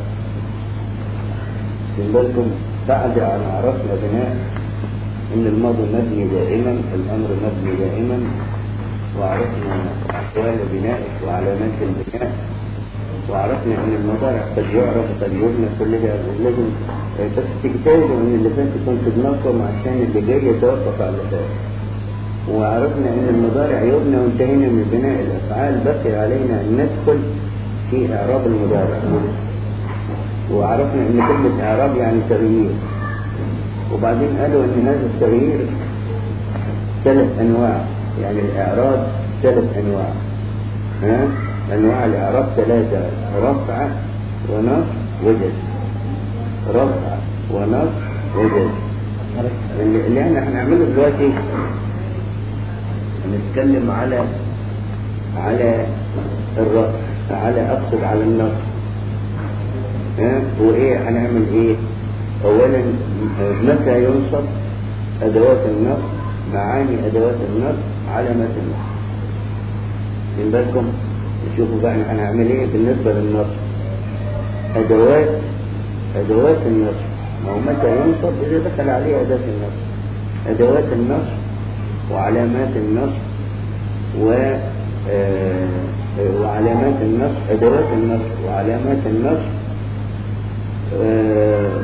خد بالكم بعد ان عرفنا بناء ان الماضي مبني دائما الامر مبني دائما وعرفنا احوال بنائه وعلامات البناء وعرفنا ان المضارع قد يعرف قد يبنى كل ده لازم بس تجتهدوا ان اللي فات يكون في دماغكم عشان اللي جاي يتوقف على اللي فات وعرفنا ان المضارع يبنى وانتهينا من بناء الافعال بقي علينا ان ندخل في اعراب المضارع وعرفنا ان كلمة اعراب يعني تغيير وبعدين قالوا ان هذا التغيير ثلاث انواع يعني الاعراب ثلاث انواع ها انواع الاعراب ثلاثة رفع ونصب وجد رفع ونصب وجد اللي اللي احنا هنعمله دلوقتي هنتكلم على على الرفع على اقصد على النصب ها وايه هنعمل ايه اولا متى ينصب ادوات النصب معاني ادوات النصب علامات النصب من بالكم شوفوا بقى احنا هنعمل ايه بالنسبة للنصب ادوات ادوات النصب ما هو متى ينصب اذا دخل عليه اداة النصب ادوات النصب وعلامات النصب و آه، وعلامات النصب ادوات النصب وعلامات النصب آه،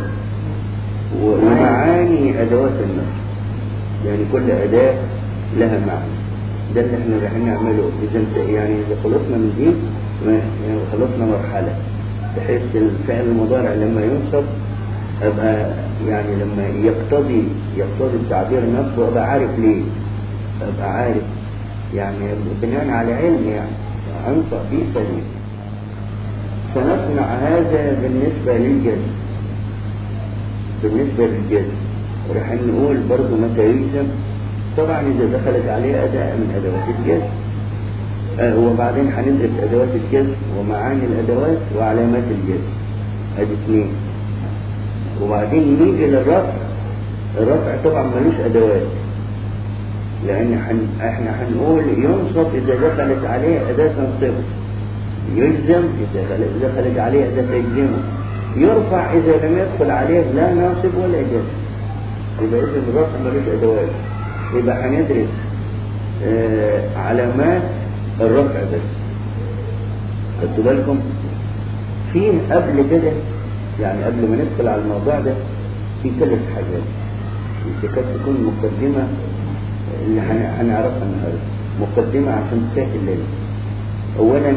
ومعاني ادوات النصب يعني كل اداة لها معنى ده اللي احنا رايحين نعمله اذا انت يعني اذا خلصنا من دي ما- يعني خلصنا مرحلة بحيث الفعل المضارع لما ينصب ابقى يعني لما يقتضي يقتضي التعبير نفسه ابقى عارف ليه ابقى عارف يعني بناء على علم يعني انصب فيه سليم سنصنع هذا بالنسبة للجزم بالنسبة للجزم راح نقول برضو متى يلزم طبعا إذا دخلت عليه أداة من أدوات الجزم آه وبعدين هندرس أدوات الجزم ومعاني الأدوات وعلامات الجزم أدي اثنين وبعدين نيجي للرفع الرفع طبعا ملوش أدوات لأن حن... احنا هنقول ينصب إذا دخلت عليه أداة تنصبه يلزم إذا دخلت- دخلت عليه أداة تجزمه يرفع إذا لم يدخل عليه لا ناصب ولا جزم يبقى إذا الرفع ملوش أدوات يبقى هندرس آه علامات الرفع بس خدتوا بالكم في قبل كده يعني قبل ما ندخل على الموضوع ده في ثلاث حاجات تكاد تكون مقدمة اللي هن- هنعرفها النهارده مقدمة عشان تفات الليل أولا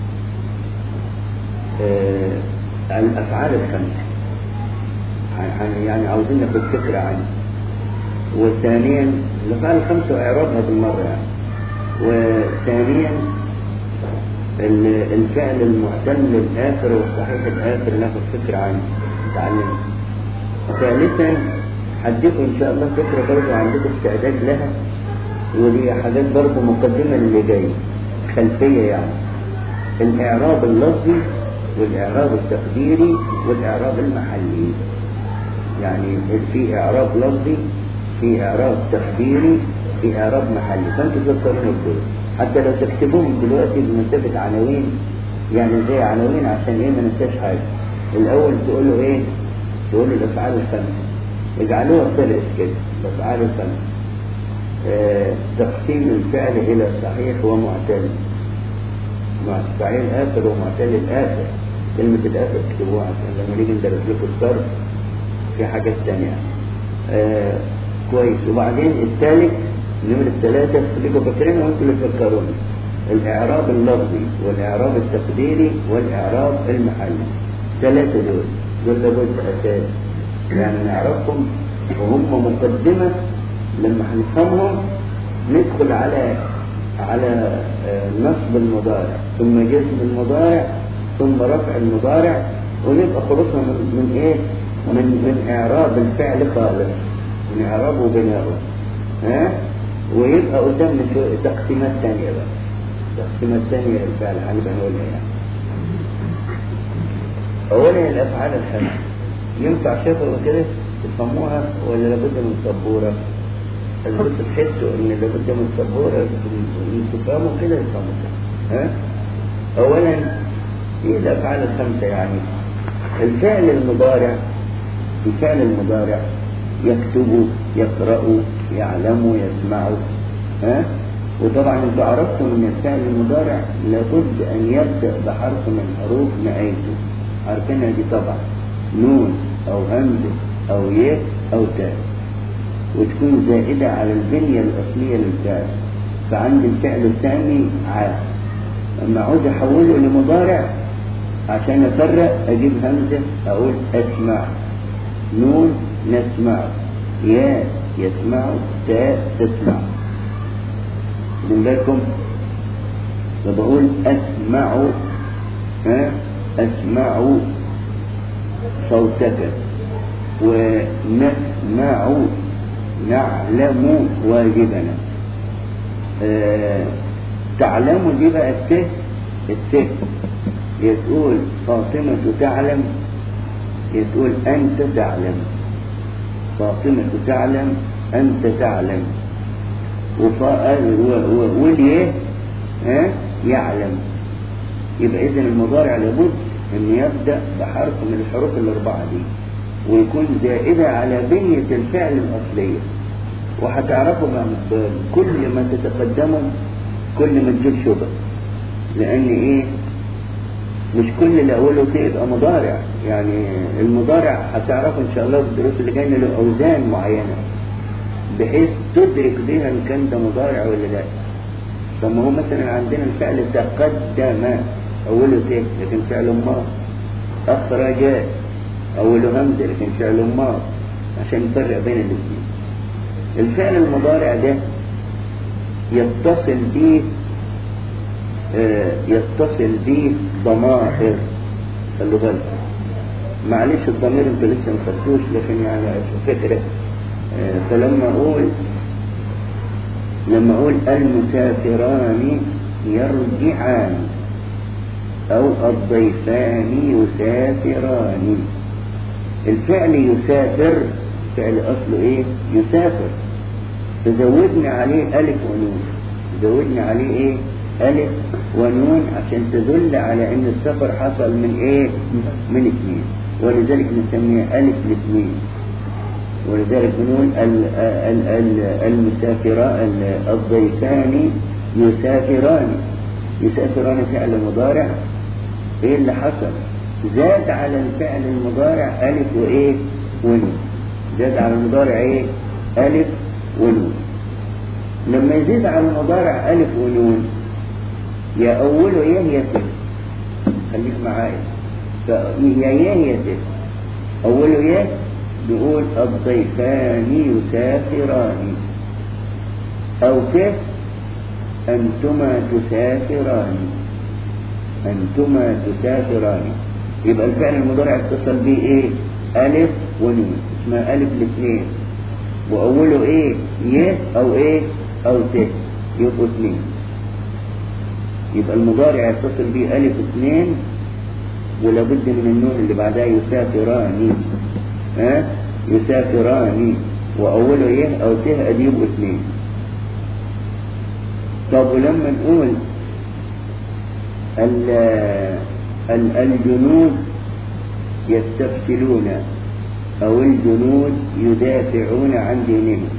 آه الأفعال الخمسة هن- هن- يعني عاوزين ناخد فكرة عنها وثانيا الأفعال الخمسة وإعرابها بالمرة يعني وثانيا ال- الفعل المعتل الآخر والصحيح الآخر ناخد فكرة عنه نتعلم ثالثا هديكم إن شاء الله فكرة برضه عندكم استعداد لها ودي حاجات برضه مقدمة للي جاي خلفية يعني الإعراب اللفظي والإعراب التقديري والإعراب المحلي يعني في إعراب لفظي في إعراب تقديري في إعراب محلي فأنتوا تذكرون دول حتى لو تكتبوهم دلوقتي بمثابة عناوين يعني زي عناوين عشان إيه ما ننساش حاجة الأول تقولوا إيه تقولوا الأفعال الخمسة اجعلوها ثلاث كده الأفعال الخمسة آه، تقسيم الفعل إلى صحيح ومعتل مع صحيح الآخر ومعتل الآخر كلمة الآخر اكتبوها عشان لما نيجي ندرس لكم الصرف في حاجات تانية آه كويس وبعدين الثالث نمرة الثلاثة خليكم فاكرين وانتوا اللي تفكرون الإعراب اللفظي والإعراب التقديري والإعراب المحلي ثلاثة دول دول لابد أساس يعني نعرفهم وهم مقدمة لما هنفهمهم ندخل على على آه، نصب المضارع ثم جزم المضارع ثم رفع المضارع ونبقى خلصنا من, من ايه من من اعراب الفعل خالص من اعرابه وبناؤه ها ويبقى قدامنا شو تقسيمات ثانيه بقى تقسيمات ثانيه للفعل هنبقى نقولها يعني اولا الافعال الخمسه ينفع شفوي كده تفهموها ولا لابد من سبوره لابد تحسوا ان لابد من سبوره تفهموا كده يفهموا كده ها اولا في الافعال الخمسه يعني الفعل المضارع الفعل المضارع يكتب يقرأ يعلم يسمع ها وطبعا انتوا عرفتم ان الفعل المضارع لابد ان يبدأ بحرف من حروف نهايته عارفينها دي طبعا نون او همزة او ي او تاء وتكون زائدة على البنية الأصلية للفعل فعند الفعل الثاني عاد أما عاوز أحوله لمضارع عشان أفرق أجيب همزة أقول أسمع نون نسمع يا يسمع تاء تسمع من بالكم فبقول أسمع ها أسمع صوتك ونسمع نعلم واجبنا آه تعلم دي بقى الت الت يتقول فاطمة تعلم يتقول أنت تعلم فاطمة تعلم أنت تعلم واليه ها يعلم يبقى إذن المضارع لابد أن يبدأ بحرف من الحروف الأربعة دي ويكون زائدة على بنية الفعل الأصلية وهتعرفوا كل ما تتقدموا كل ما تجيب شبه لأن إيه مش كل اللي أوله تبقى مضارع يعني المضارع هتعرفوا إن شاء الله في الدروس اللي جاية له أوزان معينة بحيث تدرك بها إن كان ده مضارع ولا لا طب ما هو مثلا عندنا الفعل تقدم أوله ت لكن فعل ماض أخرج أوله همزة لكن فعل ماض عشان نفرق بين الاثنين الفعل المضارع ده يتصل به آه يتصل به ضمائر خلوا بالكم معلش الضمير انتوا لسه ما خدتوش لكن يعني فكره آه فلما اقول لما اقول المسافران يرجعان او الضيفان يسافران الفعل يسافر فعل اصله ايه يسافر تزودنا عليه الف ونون تزودنا عليه ايه الف ونون عشان تدل على ان السفر حصل من ايه من اثنين ولذلك نسميها الف الاثنين ولذلك بنقول المسافران الضيفان يسافران يسافران فعل مضارع ايه اللي حصل زاد على الفعل المضارع الف وايه ونون زاد على المضارع ايه الف ونون لما يزيد على المضارع الف ونون يا اوله يا هي ت خليك معايا يا يا هي ت اوله يا بيقول الضيفان يسافران او ت انتما تسافران انتما تسافران يبقى الفعل المضارع اتصل به ايه الف ونون اسمها الف الاثنين واوله ايه ي او ايه او ت يبقوا اثنين يبقى المضارع يتصل به الف اثنين ولابد من النون اللي بعدها يسافران ها يسافران واوله يه او ت ادي يبقوا اثنين طب ولما نقول ال ال الجنود يستفسلون او الجنود يدافعون عن دينهم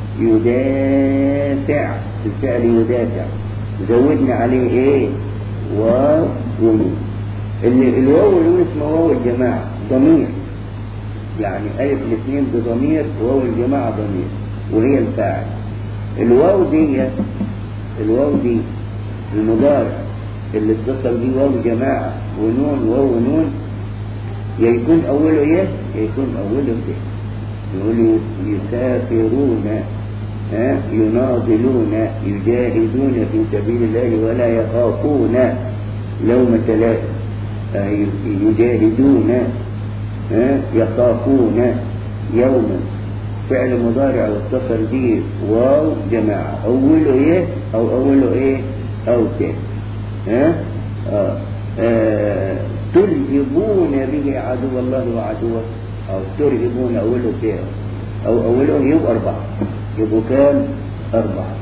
يدافع الفعل يدافع زودنا عليه ايه واو ونون الواو والنون اسمه واو الجماعة ضمير يعني ألف الاثنين بضمير واو الجماعة ضمير وهي الفاعل الواو دي الواو دي المضارع اللي اتصل بيه واو جماعة ونون واو ونون يا يكون أوله يه يا يكون أوله ت يقول يسافرون ها يناضلون يجاهدون في سبيل الله ولا يخافون لومة لائم يجاهدون ها يخافون يوما فعل مضارع واتصل به واو جماعة أوله يه أو أوله إيه أو ت ها آه. آه. ترهبون به عدو الله وعدوه أو ترهبون أوله فيه أو أوله يبقى أربعة يبقوا كام أربعة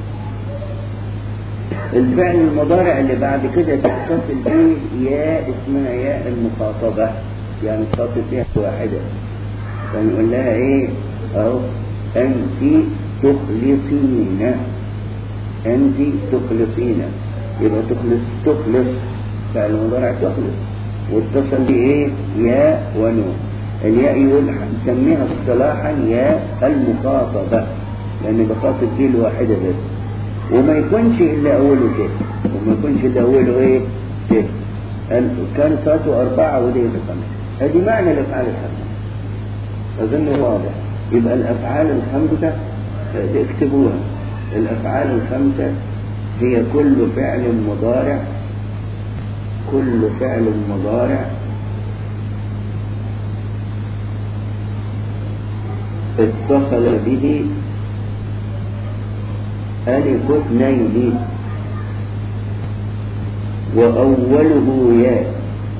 الفعل المضارع اللي بعد كده تتصل به ياء اسمها ياء المخاطبة يعني تخاطب فيها واحدة فنقول لها ايه اهو انت تخلصين انت تخلصين يبقى تخلص تخلص فعل المضارع تخلص واتصل بايه ياء ونون الياء يقول نسميها اصطلاحا ياء المخاطبة لان بخاطب دي الواحدة بس وما يكونش الا اوله كده وما يكونش الا اوله ايه كده كان صلاته اربعة وليه خمسة هذه معنى الافعال الخمسة اظن واضح يبقى الافعال الخمسة اكتبوها الافعال الخمسة هي كل فعل مضارع كل فعل مضارع اتصل به ألف اثنين وأوله ياء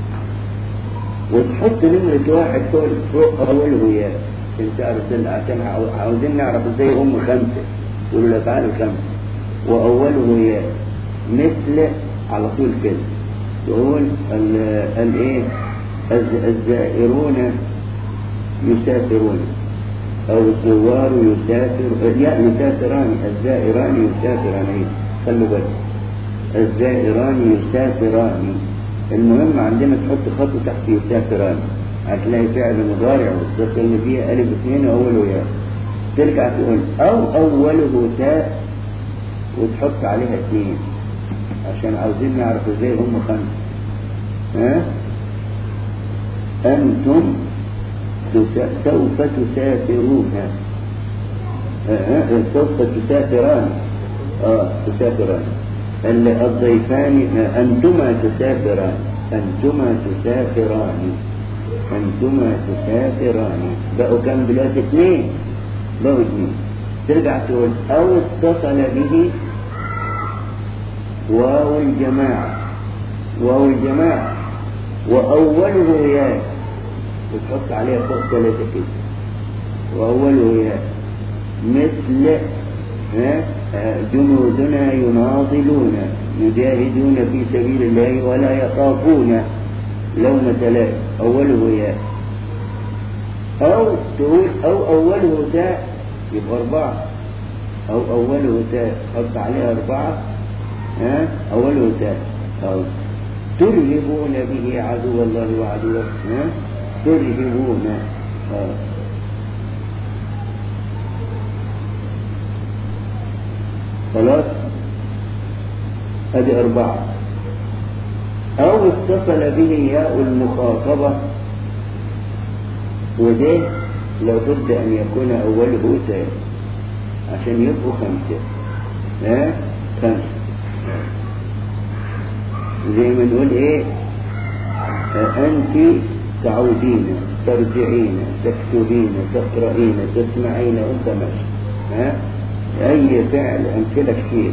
وتحط نمرة واحد فوق فوق أوله ياء عشان تعرف عشان عاوزين نعرف ازاي هم خمسة يقولوا الأفعال الخمسة وأوله ياء مثل على طول كده تقول ال- الايه الز- الزائرون يسافرون او الزوار يسافر لا يسافران الزائران يسافران إيه؟ خلوا بالك الزائران يسافران المهم عندنا تحط خط تحت يسافران هتلاقي فعل مضارع والصفة اللي فيها ألف اثنين وأوله ياء ترجع تقول أو أوله تاء وتحط عليها اثنين عشان عاوزين نعرف ازاي هم خمسة ها أنتم تسا- سوف تسافرون آه، آه، سوف تسافران اه تسافران ال- الضيفان آه، أنتما تسافران أنتما تسافران أنتما تسافران بقوا كم دلوقتي اثنين بقوا اثنين ترجع تقول أو اتصل به واو الجماعة واو الجماعة وأوله ياء وتحط عليها فوق ثلاثة كده وأوله ياء مثل ها، آه، جنودنا يناضلون يجاهدون في سبيل الله ولا يخافون لومة لائم أوله ياء أو تقول أو أوله تاء يبقى أربعة أو أوله تاء حط عليها أربعة ها أوله تاء أو ترهبون به عدو الله وعدوه ها ترهبون آه. خلاص ادي اربعة او اتصل به ياء المخاطبة وده لابد ان يكون اوله تاء عشان يبقوا خمسة ها خمسة زي ما نقول ايه انت تعودين ترجعين تكتبين تقرأين تسمعين وانت ماشي ها اي فعل امثله كتير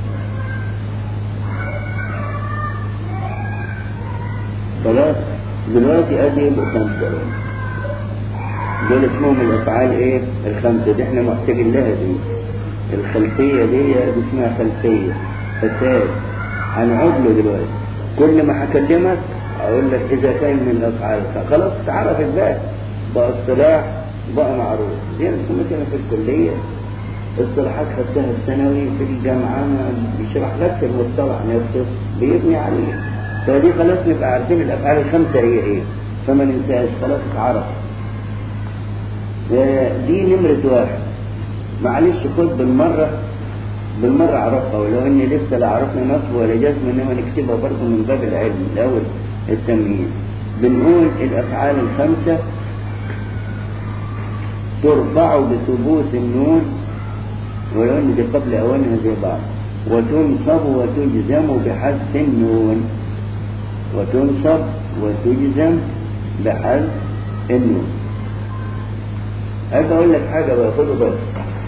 خلاص دلوقتي ادي يبقوا خمسه دول اسمهم الافعال ايه الخمسه دي احنا محتاجين لها دي الخلفيه دي دي اسمها خلفيه فساد هنعود له دلوقتي كل ما هكلمك اقول لك اذا كان من الافعال الخمسة. خلاص اتعرفت بقى بقى اصطلاح بقى معروف زي ما كنا مثلا في الكليه اصطلاحات خدتها الثانوي في الجامعة ما بيشرح لك المصطلح نفسه بيبني عليه فدي خلاص نبقى عارفين الأفعال الخمسة هي إيه فما ننساش خلاص اتعرف آه، دي نمرة واحد معلش خد بالمرة بالمرة عرفها ولو إني لسه لا عرفنا نصب ولا جزم إنما نكتبها برضه من باب العلم الأول التمييز بنقول الأفعال الخمسة ترفع بثبوت النون ولو ان دي قبل اوانها زي بعض وتنصب وتجزم بحذف النون وتنصب وتجزم بحذف النون أبقى أقول لك حاجة بقى خدوا بالك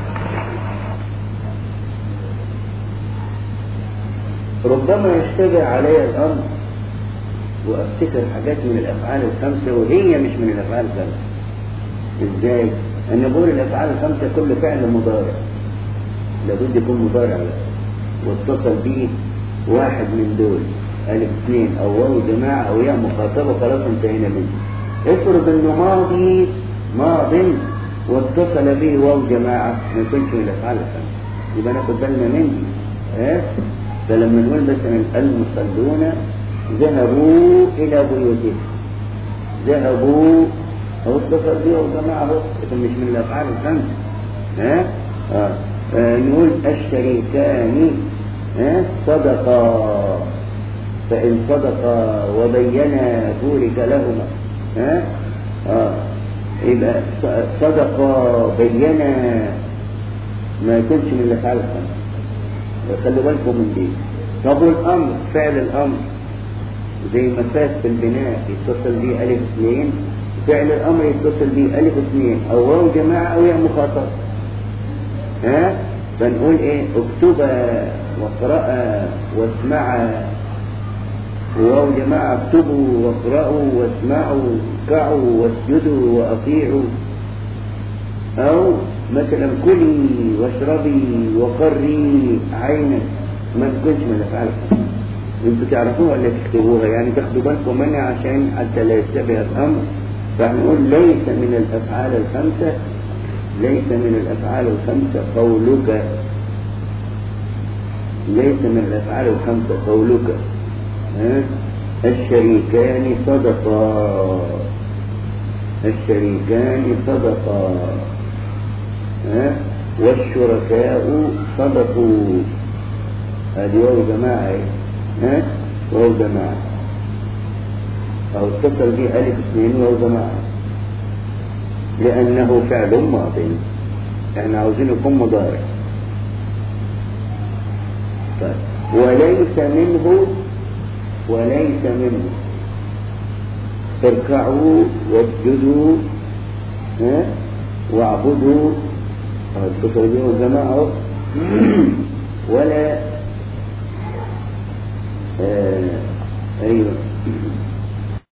ربما يشتبه علي الأمر وأفتكر حاجات من الأفعال الخمسة وهي مش من الأفعال الخمسة إزاي؟ أنا بقول الأفعال الخمسة كل فعل مضارع لابد يكون مضارع بقى. واتصل به واحد من دول ألف اثنين أو واو جماعة أو ياء مخاطبة خلاص انتهينا منه افرض إنه ماضي ماض واتصل به واو جماعة ما يكونش من الأفعال الخمسة يبقى ناخد بالنا منه ها فلما نقول مثلا المصلون ذهبوا إلى بيوتهم ذهبوا أو اتصل به واو جماعة أهو لكن مش من الأفعال الخمسة ها آه. آه، نقول الشريكان ها صدقا فإن صدقا وبينا بورك لهما ها آه. يبقى ص- صدقا بينا ما يكونش من الأفعال الخمسة خلوا بالكم من دي طب والأمر فعل الأمر زي ما فات في البناء يتصل به ألف اثنين فعل الأمر يتصل به ألف اثنين أو واو جماعة أو ياء مخاطب ها فنقول ايه اكتبا واقرأ واسمعا واو جماعة اكتبوا واقرأوا واسمعوا اركعوا واسجدوا واطيعوا او مثلا كلي واشربي وقري عينك ما تكونش من الافعال الخمسة. انتوا تعرفوها ولا تكتبوها يعني تاخدوا بالكم منها عشان حتى لا يشتبه الامر فهنقول ليس من الافعال الخمسه ليس من الافعال الخمسه قولك ليس من الافعال الخمسه قولك ها الشريكان صدقا الشريكان صدقا ها والشركاء صدقوا هذه واو جماعة ايه ها واو جماعة أو اتصل به ألف اثنين واو جماعة لأنه فعل ماضي احنا عاوزين يكون مضارع طيب وليس منه وليس منه اركعوا واسجدوا ها واعبدوا اتصل به الجماعة ولا آه ايوه